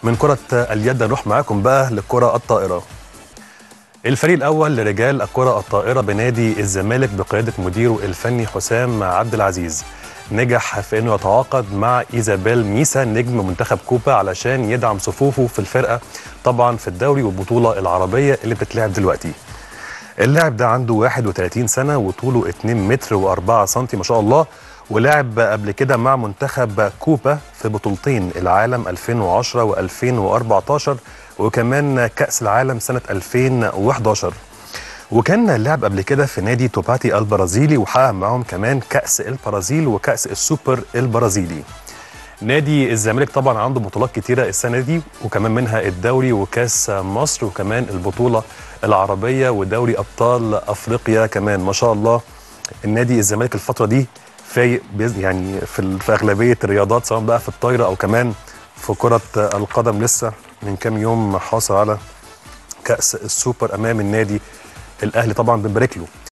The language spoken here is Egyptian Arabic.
من كرة اليد نروح معاكم بقى للكرة الطائرة الفريق الأول لرجال الكرة الطائرة بنادي الزمالك بقيادة مديره الفني حسام عبد العزيز نجح في انه يتعاقد مع ايزابيل ميسا نجم منتخب كوبا علشان يدعم صفوفه في الفرقه طبعا في الدوري والبطوله العربيه اللي بتتلعب دلوقتي. اللاعب ده عنده 31 سنه وطوله 2 متر و4 سم ما شاء الله ولعب قبل كده مع منتخب كوبا في بطولتين العالم 2010 و2014 وكمان كأس العالم سنة 2011 وكان لعب قبل كده في نادي توباتي البرازيلي وحقق معاهم كمان كأس البرازيل وكأس السوبر البرازيلي نادي الزمالك طبعا عنده بطولات كتيرة السنة دي وكمان منها الدوري وكاس مصر وكمان البطولة العربية ودوري أبطال أفريقيا كمان ما شاء الله النادي الزمالك الفترة دي فايق يعني في, في أغلبية الرياضات سواء بقى في الطايرة أو كمان في كرة القدم لسه من كام يوم حاصل على كأس السوبر أمام النادي الأهلي طبعا بنبارك له